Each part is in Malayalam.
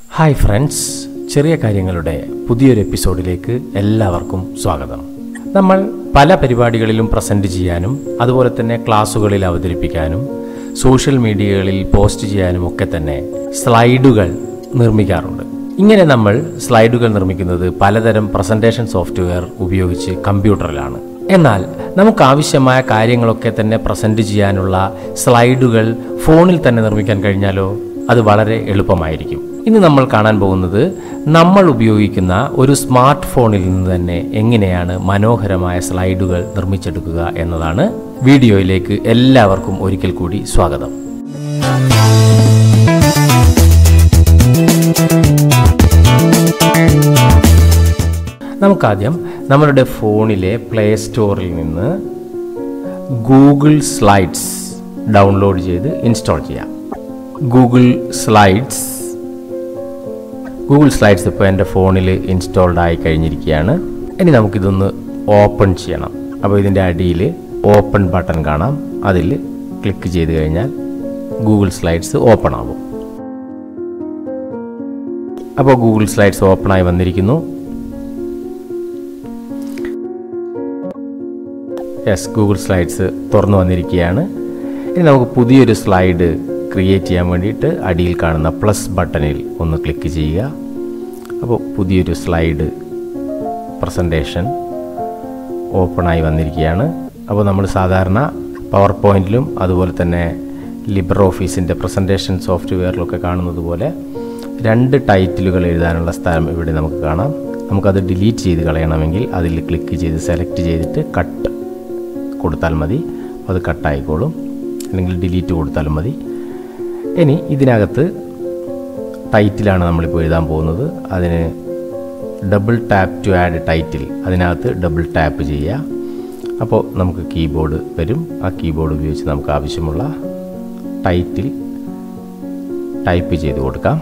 ഹായ് ഫ്രണ്ട്സ് ചെറിയ കാര്യങ്ങളുടെ പുതിയൊരു എപ്പിസോഡിലേക്ക് എല്ലാവർക്കും സ്വാഗതം നമ്മൾ പല പരിപാടികളിലും പ്രസൻറ്റ് ചെയ്യാനും അതുപോലെ തന്നെ ക്ലാസ്സുകളിൽ അവതരിപ്പിക്കാനും സോഷ്യൽ മീഡിയകളിൽ പോസ്റ്റ് ചെയ്യാനും ഒക്കെ തന്നെ സ്ലൈഡുകൾ നിർമ്മിക്കാറുണ്ട് ഇങ്ങനെ നമ്മൾ സ്ലൈഡുകൾ നിർമ്മിക്കുന്നത് പലതരം പ്രസൻറ്റേഷൻ സോഫ്റ്റ്വെയർ ഉപയോഗിച്ച് കമ്പ്യൂട്ടറിലാണ് എന്നാൽ നമുക്ക് ആവശ്യമായ കാര്യങ്ങളൊക്കെ തന്നെ പ്രസൻറ്റ് ചെയ്യാനുള്ള സ്ലൈഡുകൾ ഫോണിൽ തന്നെ നിർമ്മിക്കാൻ കഴിഞ്ഞാലോ അത് വളരെ എളുപ്പമായിരിക്കും ഇന്ന് നമ്മൾ കാണാൻ പോകുന്നത് നമ്മൾ ഉപയോഗിക്കുന്ന ഒരു സ്മാർട്ട് ഫോണിൽ നിന്ന് തന്നെ എങ്ങനെയാണ് മനോഹരമായ സ്ലൈഡുകൾ നിർമ്മിച്ചെടുക്കുക എന്നതാണ് വീഡിയോയിലേക്ക് എല്ലാവർക്കും ഒരിക്കൽ കൂടി സ്വാഗതം നമുക്കാദ്യം നമ്മളുടെ ഫോണിലെ പ്ലേ സ്റ്റോറിൽ നിന്ന് ഗൂഗിൾ സ്ലൈഡ്സ് ഡൗൺലോഡ് ചെയ്ത് ഇൻസ്റ്റാൾ ചെയ്യാം ഗൂഗിൾ സ്ലൈഡ്സ് ഗൂഗിൾ സ്ലൈഡ്സ് ഇപ്പോൾ എൻ്റെ ഫോണിൽ ഇൻസ്റ്റാൾഡ് ആയി കഴിഞ്ഞിരിക്കുകയാണ് ഇനി നമുക്കിതൊന്ന് ഓപ്പൺ ചെയ്യണം അപ്പോൾ ഇതിൻ്റെ അടിയിൽ ഓപ്പൺ ബട്ടൺ കാണാം അതിൽ ക്ലിക്ക് ചെയ്ത് കഴിഞ്ഞാൽ ഗൂഗിൾ സ്ലൈഡ്സ് ഓപ്പൺ ആകും അപ്പോൾ ഗൂഗിൾ സ്ലൈഡ്സ് ഓപ്പണായി വന്നിരിക്കുന്നു യെസ് ഗൂഗിൾ സ്ലൈഡ്സ് തുറന്നു വന്നിരിക്കുകയാണ് ഇനി നമുക്ക് പുതിയൊരു സ്ലൈഡ് ക്രിയേറ്റ് ചെയ്യാൻ വേണ്ടിയിട്ട് അടിയിൽ കാണുന്ന പ്ലസ് ബട്ടണിൽ ഒന്ന് ക്ലിക്ക് ചെയ്യുക അപ്പോൾ പുതിയൊരു സ്ലൈഡ് പ്രസൻറ്റേഷൻ ഓപ്പണായി വന്നിരിക്കുകയാണ് അപ്പോൾ നമ്മൾ സാധാരണ പവർ പോയിൻറ്റിലും അതുപോലെ തന്നെ ലിബർ ഓഫീസിൻ്റെ പ്രസൻറ്റേഷൻ സോഫ്റ്റ്വെയറിലൊക്കെ കാണുന്നത് പോലെ രണ്ട് ടൈറ്റിലുകൾ എഴുതാനുള്ള സ്ഥലം ഇവിടെ നമുക്ക് കാണാം നമുക്കത് ഡിലീറ്റ് ചെയ്ത് കളയണമെങ്കിൽ അതിൽ ക്ലിക്ക് ചെയ്ത് സെലക്ട് ചെയ്തിട്ട് കട്ട് കൊടുത്താൽ മതി അത് കട്ടായിക്കോളും അല്ലെങ്കിൽ ഡിലീറ്റ് കൊടുത്താലും മതി ഇനി ഇതിനകത്ത് ടൈറ്റിലാണ് നമ്മളിപ്പോൾ എഴുതാൻ പോകുന്നത് അതിന് double tap to add title അതിനകത്ത് ഡബിൾ ടാപ്പ് ചെയ്യുക അപ്പോൾ നമുക്ക് കീബോർഡ് വരും ആ കീബോർഡ് ഉപയോഗിച്ച് നമുക്ക് ആവശ്യമുള്ള ടൈറ്റിൽ ടൈപ്പ് ചെയ്ത് കൊടുക്കാം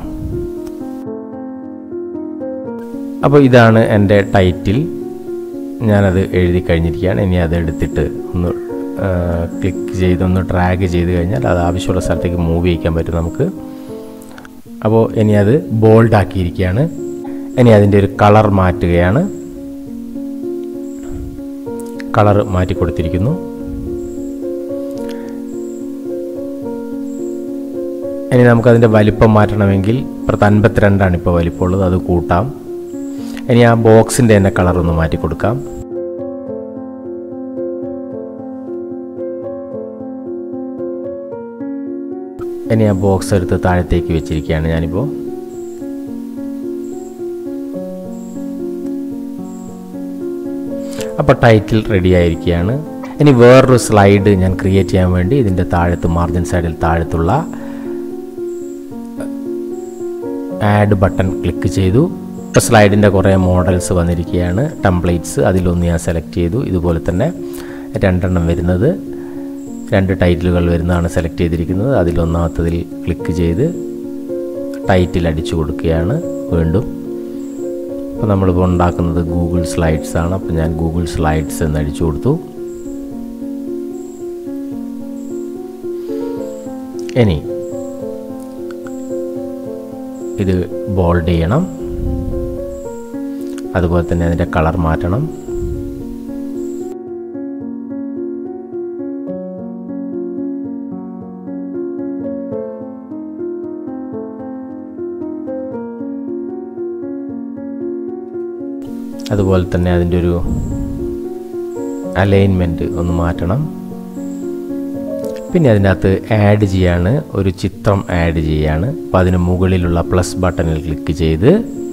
അപ്പോൾ ഇതാണ് എൻ്റെ ടൈറ്റിൽ ഞാനത് എഴുതി കഴിഞ്ഞിരിക്കുകയാണ് ഇനി അത് എടുത്തിട്ട് ഒന്ന് ക്ലിക്ക് ചെയ്ത് ഒന്ന് ഡ്രാഗ് ചെയ്ത് കഴിഞ്ഞാൽ അത് ആവശ്യമുള്ള സ്ഥലത്തേക്ക് മൂവ് ചെയ്യിക്കാൻ പറ്റും നമുക്ക് അപ്പോൾ ഇനി അത് ബോൾഡ് ആക്കിയിരിക്കുകയാണ് ഇനി അതിൻ്റെ ഒരു കളർ മാറ്റുകയാണ് കളർ മാറ്റി കൊടുത്തിരിക്കുന്നു ഇനി നമുക്കതിൻ്റെ വലിപ്പം മാറ്റണമെങ്കിൽ ഇപ്പുറത്ത് അൻപത്തിരണ്ടാണ് ഇപ്പോൾ വലിപ്പമുള്ളത് അത് കൂട്ടാം ഇനി ആ ബോക്സിൻ്റെ തന്നെ കളർ ഒന്ന് മാറ്റി കൊടുക്കാം ഇനി ആ ബോക്സ് എടുത്ത് താഴത്തേക്ക് വെച്ചിരിക്കുകയാണ് ഞാനിപ്പോൾ അപ്പോൾ ടൈറ്റിൽ റെഡി ആയിരിക്കുകയാണ് ഇനി വേറൊരു സ്ലൈഡ് ഞാൻ ക്രിയേറ്റ് ചെയ്യാൻ വേണ്ടി ഇതിൻ്റെ താഴത്ത് മാർജിൻ സൈഡിൽ താഴത്തുള്ള ആഡ് ബട്ടൺ ക്ലിക്ക് ചെയ്തു ഇപ്പോൾ സ്ലൈഡിൻ്റെ കുറേ മോഡൽസ് വന്നിരിക്കുകയാണ് ടെംപ്ലേറ്റ്സ് അതിലൊന്ന് ഞാൻ സെലക്ട് ചെയ്തു ഇതുപോലെ തന്നെ രണ്ടെണ്ണം വരുന്നത് രണ്ട് ടൈറ്റിലുകൾ വരുന്നതാണ് സെലക്ട് ചെയ്തിരിക്കുന്നത് അതിലൊന്നാമത്തതിൽ ക്ലിക്ക് ചെയ്ത് ടൈറ്റിൽ അടിച്ചു കൊടുക്കുകയാണ് വീണ്ടും അപ്പോൾ നമ്മളിപ്പോൾ ഉണ്ടാക്കുന്നത് ഗൂഗിൾ സ്ലൈഡ്സ് ആണ് അപ്പോൾ ഞാൻ ഗൂഗിൾ സ്ലൈഡ്സ് എന്ന് അടിച്ചു കൊടുത്തു ഇനി ഇത് ബോൾഡ് ചെയ്യണം അതുപോലെ തന്നെ അതിൻ്റെ കളർ മാറ്റണം അതുപോലെ തന്നെ അതിൻ്റെ ഒരു അലൈൻമെൻറ്റ് ഒന്ന് മാറ്റണം പിന്നെ അതിനകത്ത് ആഡ് ചെയ്യാണ് ഒരു ചിത്രം ആഡ് ചെയ്യാണ് അപ്പോൾ അതിന് മുകളിലുള്ള പ്ലസ് ബട്ടണിൽ ക്ലിക്ക് ചെയ്ത്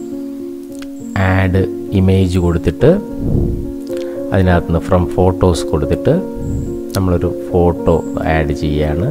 ആഡ് ഇമേജ് കൊടുത്തിട്ട് അതിനകത്ത് നിന്ന് ഫ്രം ഫോട്ടോസ് കൊടുത്തിട്ട് നമ്മളൊരു ഫോട്ടോ ആഡ് ചെയ്യാണ്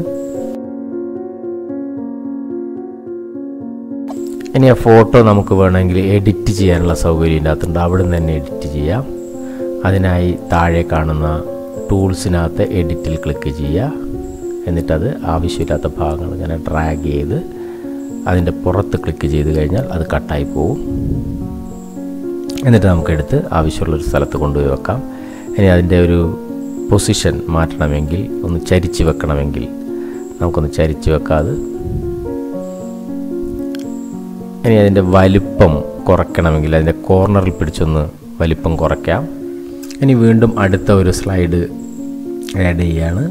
ഇനി ആ ഫോട്ടോ നമുക്ക് വേണമെങ്കിൽ എഡിറ്റ് ചെയ്യാനുള്ള സൗകര്യം ഇതിൻ്റെ അകത്തുണ്ട് അവിടെ നിന്ന് തന്നെ എഡിറ്റ് ചെയ്യാം അതിനായി താഴെ കാണുന്ന ടൂൾസിനകത്ത് എഡിറ്റിൽ ക്ലിക്ക് ചെയ്യുക എന്നിട്ടത് ആവശ്യമില്ലാത്ത ഭാഗങ്ങൾ ഇങ്ങനെ ഡ്രാഗ് ചെയ്ത് അതിൻ്റെ പുറത്ത് ക്ലിക്ക് ചെയ്ത് കഴിഞ്ഞാൽ അത് കട്ടായി പോകും എന്നിട്ട് നമുക്കെടുത്ത് ആവശ്യമുള്ളൊരു സ്ഥലത്ത് കൊണ്ടുപോയി വെക്കാം ഇനി അതിൻ്റെ ഒരു പൊസിഷൻ മാറ്റണമെങ്കിൽ ഒന്ന് ചരിച്ച് വെക്കണമെങ്കിൽ നമുക്കൊന്ന് ചരിച്ച് വെക്കാതെ ഇനി അതിൻ്റെ വലിപ്പം കുറയ്ക്കണമെങ്കിൽ അതിൻ്റെ കോർണറിൽ പിടിച്ചൊന്ന് വലിപ്പം കുറയ്ക്കാം ഇനി വീണ്ടും അടുത്ത ഒരു സ്ലൈഡ് ആഡ് ചെയ്യാണ്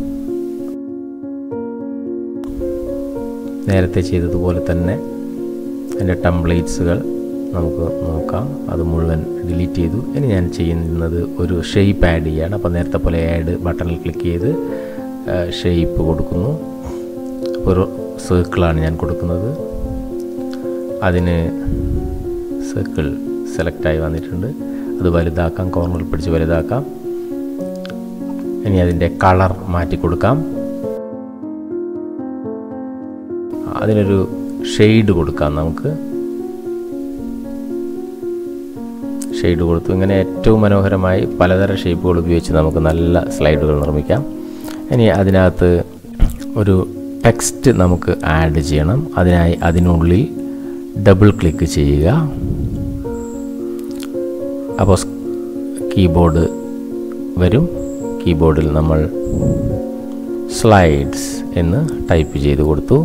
നേരത്തെ ചെയ്തതുപോലെ തന്നെ അതിൻ്റെ ടംപ്ലേറ്റ്സുകൾ നമുക്ക് നോക്കാം അത് മുഴുവൻ ഡിലീറ്റ് ചെയ്തു ഇനി ഞാൻ ചെയ്യുന്നത് ഒരു ഷേപ്പ് ആഡ് ചെയ്യാണ് അപ്പോൾ നേരത്തെ പോലെ ആഡ് ബട്ടണിൽ ക്ലിക്ക് ചെയ്ത് ഷേപ്പ് കൊടുക്കുന്നു ഒരു സർക്കിളാണ് ഞാൻ കൊടുക്കുന്നത് അതിന് സർക്കിൾ സെലക്റ്റായി വന്നിട്ടുണ്ട് അത് വലുതാക്കാം കോർണറിൽ പിടിച്ച് വലുതാക്കാം ഇനി അതിൻ്റെ കളർ മാറ്റി കൊടുക്കാം അതിനൊരു ഷെയ്ഡ് കൊടുക്കാം നമുക്ക് ഷെയ്ഡ് കൊടുത്തു ഇങ്ങനെ ഏറ്റവും മനോഹരമായി പലതരം ഷേപ്പുകൾ ഉപയോഗിച്ച് നമുക്ക് നല്ല സ്ലൈഡുകൾ നിർമ്മിക്കാം ഇനി അതിനകത്ത് ഒരു ടെക്സ്റ്റ് നമുക്ക് ആഡ് ചെയ്യണം അതിനായി അതിനുള്ളിൽ ഡബിൾ ക്ലിക്ക് ചെയ്യുക അപ്പോൾ കീബോർഡ് വരും കീബോർഡിൽ നമ്മൾ സ്ലൈഡ്സ് എന്ന് ടൈപ്പ് ചെയ്ത് കൊടുത്തു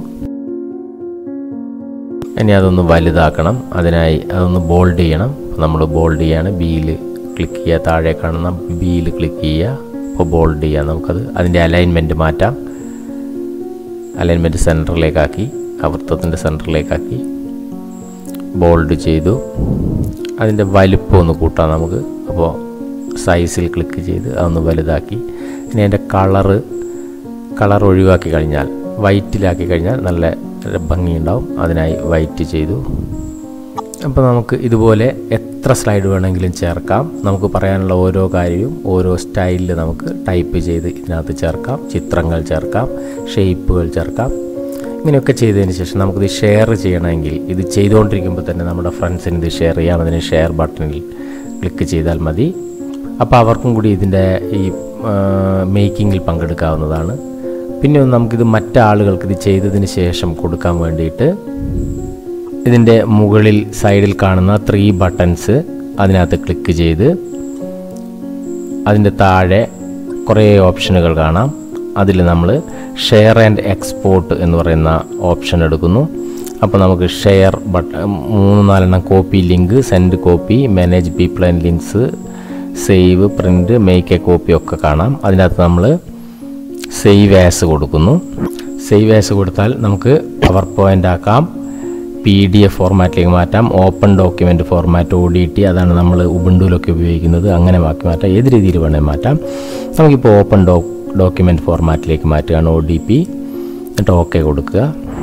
ഇനി അതൊന്ന് വലുതാക്കണം അതിനായി അതൊന്ന് ബോൾഡ് ചെയ്യണം നമ്മൾ ബോൾഡ് ചെയ്യാണ് ബിയിൽ ക്ലിക്ക് ചെയ്യുക താഴെ കാണുന്ന ബിയിൽ ക്ലിക്ക് ചെയ്യുക അപ്പോൾ ബോൾഡ് ചെയ്യാം നമുക്കത് അതിൻ്റെ അലൈൻമെൻറ്റ് മാറ്റാം അലൈൻമെൻറ്റ് സെൻറ്ററിലേക്കാക്കി ആ വൃത്തത്തിൻ്റെ സെൻറ്ററിലേക്കാക്കി ബോൾഡ് ചെയ്തു അതിൻ്റെ വലിപ്പം ഒന്ന് കൂട്ടാം നമുക്ക് അപ്പോൾ സൈസിൽ ക്ലിക്ക് ചെയ്ത് അതൊന്ന് വലുതാക്കി ഇനി അതിൻ്റെ കളറ് കളർ ഒഴിവാക്കി കഴിഞ്ഞാൽ വൈറ്റിലാക്കി കഴിഞ്ഞാൽ നല്ല ഭംഗിയുണ്ടാവും അതിനായി വൈറ്റ് ചെയ്തു അപ്പോൾ നമുക്ക് ഇതുപോലെ എത്ര സ്ലൈഡ് വേണമെങ്കിലും ചേർക്കാം നമുക്ക് പറയാനുള്ള ഓരോ കാര്യവും ഓരോ സ്റ്റൈലിൽ നമുക്ക് ടൈപ്പ് ചെയ്ത് ഇതിനകത്ത് ചേർക്കാം ചിത്രങ്ങൾ ചേർക്കാം ഷേപ്പുകൾ ചേർക്കാം ഇങ്ങനെയൊക്കെ ചെയ്തതിന് ശേഷം നമുക്കിത് ഷെയർ ചെയ്യണമെങ്കിൽ ഇത് ചെയ്തുകൊണ്ടിരിക്കുമ്പോൾ തന്നെ നമ്മുടെ ഫ്രണ്ട്സിന് ഇത് ഷെയർ ചെയ്യാം അതിന് ഷെയർ ബട്ടണിൽ ക്ലിക്ക് ചെയ്താൽ മതി അപ്പോൾ അവർക്കും കൂടി ഇതിൻ്റെ ഈ മേക്കിങ്ങിൽ പങ്കെടുക്കാവുന്നതാണ് പിന്നെ ഒന്ന് നമുക്കിത് മറ്റാളുകൾക്ക് ഇത് ചെയ്തതിന് ശേഷം കൊടുക്കാൻ വേണ്ടിയിട്ട് ഇതിൻ്റെ മുകളിൽ സൈഡിൽ കാണുന്ന ത്രീ ബട്ടൺസ് അതിനകത്ത് ക്ലിക്ക് ചെയ്ത് അതിൻ്റെ താഴെ കുറേ ഓപ്ഷനുകൾ കാണാം അതിൽ നമ്മൾ ഷെയർ ആൻഡ് എക്സ്പോർട്ട് എന്ന് പറയുന്ന ഓപ്ഷൻ എടുക്കുന്നു അപ്പോൾ നമുക്ക് ഷെയർ ബട്ട മൂന്ന് നാലെണ്ണം copy link send copy manage people and links save print make a copy ഒക്കെ കാണാം അതിനകത്ത് നമ്മൾ സേവ് ആസ് കൊടുക്കുന്നു സേവ് ആസ് കൊടുത്താൽ നമുക്ക് പവർ പോയിൻ്റ് ആക്കാം പി ഡി എഫ് ഫോർമാറ്റിലേക്ക് മാറ്റാം open document format O D T അതാണ് നമ്മൾ ഉബുണ്ടുവിലൊക്കെ ഉപയോഗിക്കുന്നത് അങ്ങനെ മാറ്റി മാറ്റാം ഏത് രീതിയിൽ വേണമെങ്കിൽ മാറ്റാം നമുക്കിപ്പോൾ ഓപ്പൺ ഡോ ഡോക്യുമെൻറ്റ് ഫോർമാറ്റിലേക്ക് മാറ്റുകയാണ് ഒ ഡി പി എന്നിട്ട് ഓക്കെ കൊടുക്കുക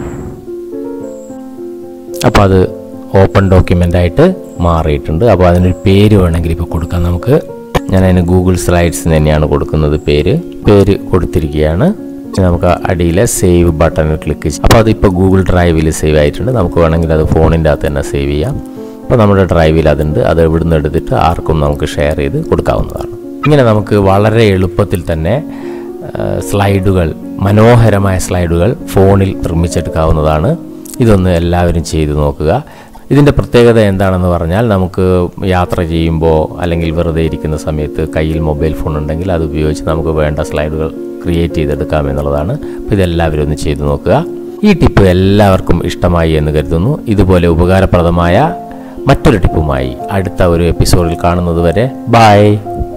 അപ്പോൾ അത് ഓപ്പൺ ഡോക്യുമെൻ്റ് ആയിട്ട് മാറിയിട്ടുണ്ട് അപ്പോൾ അതിനൊരു പേര് വേണമെങ്കിൽ ഇപ്പോൾ കൊടുക്കാം നമുക്ക് ഞാൻ അതിന് ഗൂഗിൾ സ്ലൈഡ്സ് തന്നെയാണ് കൊടുക്കുന്നത് പേര് പേര് കൊടുത്തിരിക്കുകയാണ് നമുക്ക് അടിയിലെ സേവ് ബട്ടണിൽ ക്ലിക്ക് ചെയ്യാം അപ്പോൾ അതിപ്പോൾ ഗൂഗിൾ ഡ്രൈവിൽ സേവ് ആയിട്ടുണ്ട് നമുക്ക് വേണമെങ്കിൽ അത് ഫോണിൻ്റെ അകത്ത് തന്നെ സേവ് ചെയ്യാം അപ്പോൾ നമ്മുടെ ഡ്രൈവിൽ അതുണ്ട് അത് ഇവിടുന്ന് എടുത്തിട്ട് ആർക്കും നമുക്ക് ഷെയർ ചെയ്ത് കൊടുക്കാവുന്നതാണ് ഇങ്ങനെ നമുക്ക് വളരെ എളുപ്പത്തിൽ തന്നെ സ്ലൈഡുകൾ മനോഹരമായ സ്ലൈഡുകൾ ഫോണിൽ നിർമ്മിച്ചെടുക്കാവുന്നതാണ് ഇതൊന്ന് എല്ലാവരും ചെയ്തു നോക്കുക ഇതിൻ്റെ പ്രത്യേകത എന്താണെന്ന് പറഞ്ഞാൽ നമുക്ക് യാത്ര ചെയ്യുമ്പോൾ അല്ലെങ്കിൽ വെറുതെ ഇരിക്കുന്ന സമയത്ത് കയ്യിൽ മൊബൈൽ ഫോൺ ഉണ്ടെങ്കിൽ അത് ഉപയോഗിച്ച് നമുക്ക് വേണ്ട സ്ലൈഡുകൾ ക്രിയേറ്റ് ചെയ്തെടുക്കാം എന്നുള്ളതാണ് അപ്പോൾ ഇതെല്ലാവരും ഒന്ന് ചെയ്തു നോക്കുക ഈ ടിപ്പ് എല്ലാവർക്കും ഇഷ്ടമായി എന്ന് കരുതുന്നു ഇതുപോലെ ഉപകാരപ്രദമായ മറ്റൊരു ടിപ്പുമായി അടുത്ത ഒരു എപ്പിസോഡിൽ കാണുന്നത് വരെ ബായ്